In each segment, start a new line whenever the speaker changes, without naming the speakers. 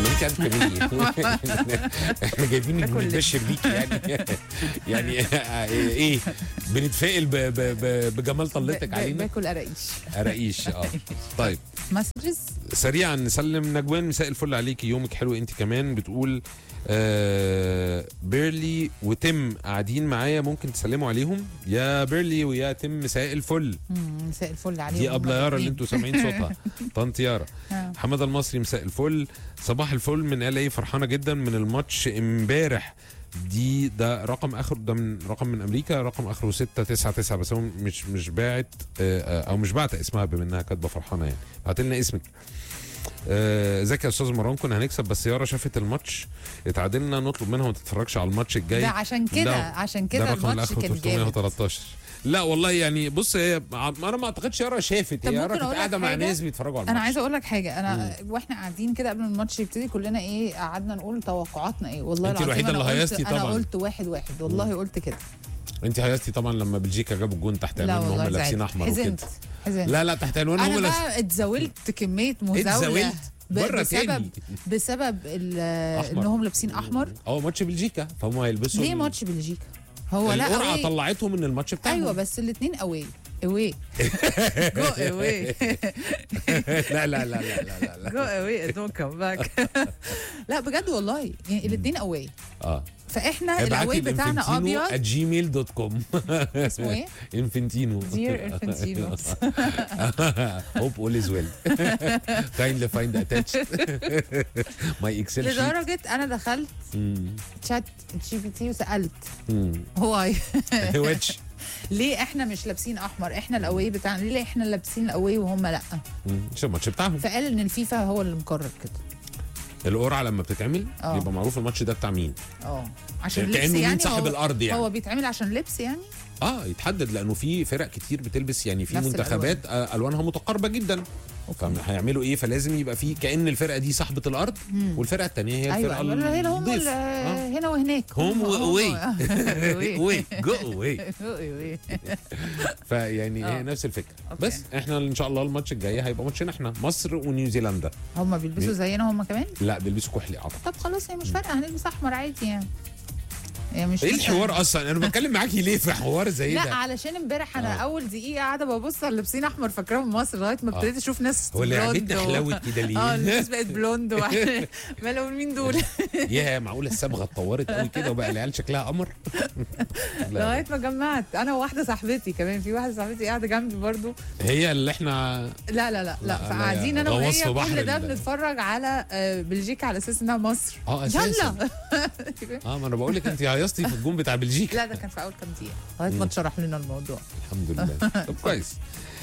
ما انت عارفه مني احنا جايبين
باكل
نبشر بيك يعني يعني ايه بنتفائل ب- ب- ب- بجمال طلتك
ب-
علينا
باكل قراقيش
قراقيش اه طيب
مسجز
سريعا نسلم نجوان مساء الفل عليكي يومك حلو انت كمان بتقول آه بيرلي وتم قاعدين معايا ممكن تسلموا عليهم يا بيرلي ويا تم مساء الفل
مساء الفل عليهم
دي ابله يارا اللي
الاتنين.
انتوا سامعين صوتها طنط يارا
آه.
حمد المصري مساء الفل صباح الفل من ال اي فرحانه جدا من الماتش امبارح دي ده رقم اخر ده من رقم من امريكا رقم اخره 699 بس هو مش مش باعت آه، آه، او مش باعت اسمها بما انها كاتبه فرحانه يعني بعت لنا اسمك آه، ازيك يا استاذ مروان كنا هنكسب بس يارا شافت الماتش اتعادلنا نطلب منها ما تتفرجش على الماتش الجاي
ده عشان كده
ده-
عشان
ده
كده
الرقم اللي
الماتش
اخره
كان جامد
313 لا والله يعني بص هي انا ما اعتقدش يارا شافت
طب
هي يارا
ممكن
كانت
أقول لك
قاعده مع
حاجة؟
ناس بيتفرجوا على
انا
الماتش
عايزه اقول لك حاجه انا واحنا قاعدين كده قبل ما الماتش يبتدي كلنا ايه قعدنا نقول توقعاتنا ايه والله
أنت
العظيم
الوحيدة
أنا
اللي
قلت-
هيصتي
انا
طبعاً.
قلت واحد واحد والله قلت كده
انت هيصتي طبعا لما بلجيكا جابوا الجون تحت
لا
عنوان ان
والله
هم لابسين
زعلت.
احمر وكده
حزنت حزنت
لا لا تحت عنوان
انا
هم لابسين
بقى اتزاولت كميه مزاوله
اتزاولت؟
ب-
مرة
بسبب
تاني.
بسبب ال-
أحمر.
انهم لابسين احمر
اه ماتش بلجيكا فهم هيلبسوا
ليه
ال-
ماتش بلجيكا هو لا
القرعه
أوي.
طلعتهم من الماتش بتاعهم
ايوه بس الاثنين اوي اوي جو اوي
لا لا لا لا لا لا, لا.
جو اوي دونت كم باك لا بجد والله يعني الاثنين اوي
اه
فاحنا الاوي بتاعنا ابيض
جيميل دوت كوم
اسمه ايه؟
انفنتينو
Dear Infantino.
hope all is well kindly find attached my excel sheet
لدرجه انا دخلت
مم.
شات جي بي تي وسالت
مم.
هو
واتش
ليه احنا مش لابسين احمر احنا الاوي بتاعنا ليه احنا لابسين الاوي وهم لا
مم. شو الماتش بتاعهم
فقال ان الفيفا هو اللي مقرر كده
القرعه لما بتتعمل
اه.
يبقى معروف الماتش ده بتاع مين
اه عشان
كأنه
لبس
مين
يعني
صاحب
هو
الأرض يعني.
هو بيتعمل عشان لبس يعني
اه يتحدد لانه في فرق كتير بتلبس يعني في
نفس
منتخبات آه، الوانها متقاربه جدا فهيعملوا ايه فلازم يبقى في كان الفرقه دي صاحبه الارض والفرقه الثانيه هي
ايوه
الفرقه
أيوة. هنا هم
الضيف
ال-
آه.
هنا وهناك
هم واوي
واي
واي جو واي
واي
فيعني هي
آه.
نفس الفكره
أوكي.
بس احنا ان شاء الله الماتش الجاي هيبقى ماتشنا احنا مصر ونيوزيلندا
هم بيلبسوا زينا هم كمان
لا بيلبسوا كحلي اعتقد
طب خلاص هي مش فارقه هنلبس احمر عادي يعني هي مش
ايه
مثلاً-
الحوار اصلا انا بتكلم معاكي ليه في حوار زي
لا
ده
علشان امبارح انا
آه.
اول دقيقه قاعده ببص على لابسين احمر فاكراهم مصر لغايه ما
آه.
ابتديت اشوف ناس
هو اللي
بلوند
عملتنا
و-
حلاوه كده
اه
ليه
الناس بقت بلوند وواحد- ما لو مين دول
يا معقوله الصبغه اتطورت قوي كده وبقى العيال شكلها قمر لا.
لغايه ما جمعت انا وواحده صاحبتي كمان في واحده صاحبتي قاعده جنبي برضو
هي اللي احنا
لا لا لا
لا،
لا فقاعدين انا
غواص
وهي
في بحر
كل ده
ال-
بنتفرج على آه، بلجيكا على اساس انها مصر
اه اساسا
يلا
اه ما انا بقول لك انت هيصتي في الجون بتاع بلجيكا
لا ده كان في اول كام دقيقه لغايه ما اتشرح لنا الموضوع
الحمد لله طب كويس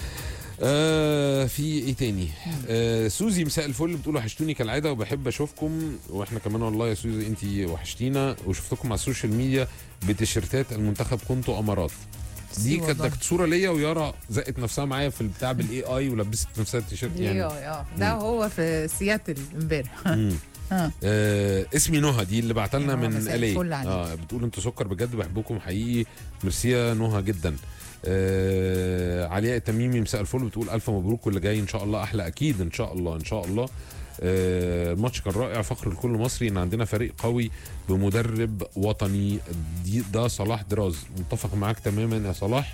آه في ايه تاني آه سوزي مساء الفل بتقول وحشتوني كالعاده وبحب اشوفكم واحنا كمان والله يا سوزي انت وحشتينا وشفتكم على السوشيال ميديا بتيشيرتات المنتخب كنتوا امارات دي
ميرسي
كانت
والله.
كانت صوره ليا ويارا زقت نفسها معايا في البتاع بالاي اي ولبست نفسها التيشيرت يعني
يعني اه ده هو في سياتل امبارح
مم.
ها.
آه اسمي نهى دي اللي بعت لنا
نهى،
من
مساء
الي
الفل عليك.
اه بتقول انتوا سكر بجد بحبكم حقيقي ميرسي يا نهى جدا آه علياء التميمي مساء الفل بتقول الف مبروك واللي جاي ان شاء الله احلى اكيد ان شاء الله ان شاء الله آه الماتش كان رائع فخر لكل مصري ان عندنا فريق قوي بمدرب وطني دي ده صلاح دراز متفق معاك تماما يا صلاح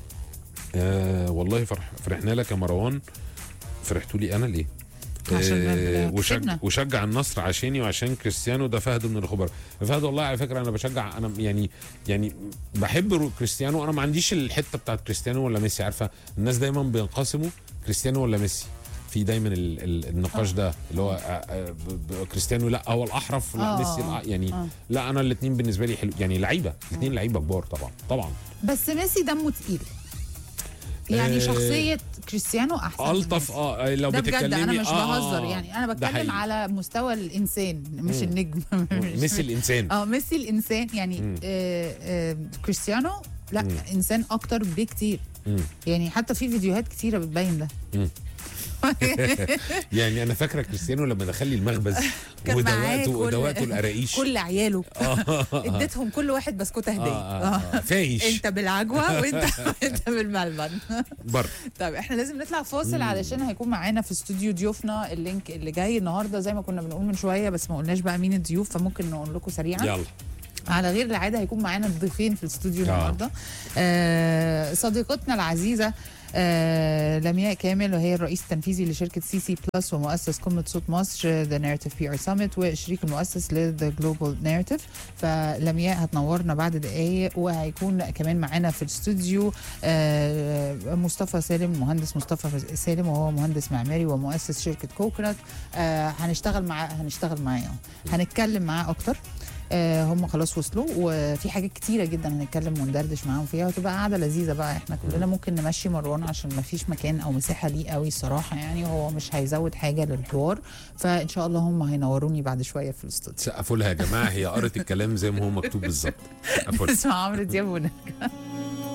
آه والله فرح فرحنا لك يا مروان فرحتوا لي انا ليه
عشان
آه، وشج
كسبنا.
وشجع النصر عشاني وعشان كريستيانو ده فهد من الخبراء فهد والله على فكره انا بشجع انا يعني يعني بحب رو- كريستيانو انا ما عنديش الحته بتاعت كريستيانو ولا ميسي عارفه الناس دايما بينقسموا كريستيانو ولا ميسي في دايما ال ال النقاش ده اللي هو آه، آه، ب- ب- كريستيانو لا هو الاحرف لا
آه،
ميسي الأ- يعني
آه.
لا انا الاثنين بالنسبه لي حلو يعني لعيبه الاثنين لعيبه كبار طبعا طبعا
بس ميسي دمه تقيل يعني
آه،
شخصيه كريستيانو احسن من
الطف
ميسي.
اه لو
ده بجد
بتتكلمي
انا مش
آه،
بهزر يعني انا
ده
بتكلم
حقيقي.
على مستوى الانسان مش
مم.
النجم مش-
ميسي الانسان
اه ميسي الانسان يعني
مم.
آه آه كريستيانو لا
مم.
انسان اكتر بكتير
مم.
يعني حتى في فيديوهات كتيره بتبين ده
مم. يعني انا فاكره كريستيانو لما دخل لي المخبز
كان معاه
ودوقته
كل-
ودوقته القراقيش
كل عياله
آه.
اديتهم كل واحد بسكوته هديه
آه، آه، آه. فايش
انت بالعجوه وانت انت بالملبن
بره
طيب احنا لازم نطلع فاصل علشان هيكون معانا في استوديو ضيوفنا اللينك اللي جاي النهارده زي ما كنا بنقول من شويه بس ما قلناش بقى مين الضيوف فممكن نقول لكم سريعا
يلا
على غير العاده هيكون معانا الضيفين في الاستوديو
آه.
النهارده آه صديقتنا العزيزه آه لمياء كامل وهي الرئيس التنفيذي لشركه سي سي بلس ومؤسس قمه صوت مصر ذا ناريتيف بي ار سمت والشريك المؤسس لذا جلوبال ناريتيف فلمياء هتنورنا بعد دقائق وهيكون كمان معانا في الاستوديو آه مصطفى سالم مهندس مصطفى سالم وهو مهندس معماري ومؤسس شركه كوكرات آه هنشتغل معاه هنشتغل معاه هنتكلم معاه اكتر آه هم خلاص وصلوا وفي حاجات كتيره جدا هنتكلم وندردش معاهم فيها وتبقى قاعده لذيذه بقى احنا كلنا ممكن نمشي مروان عشان ما فيش مكان او مساحه ليه قوي الصراحه يعني هو مش هيزود حاجه للحوار فان شاء الله هم هينوروني بعد شويه في الاستوديو
سقفوا لها يا جماعه هي قرت الكلام زي ما هو مكتوب بالظبط سقفوا لها.
اسمع عمرو دياب ونرجع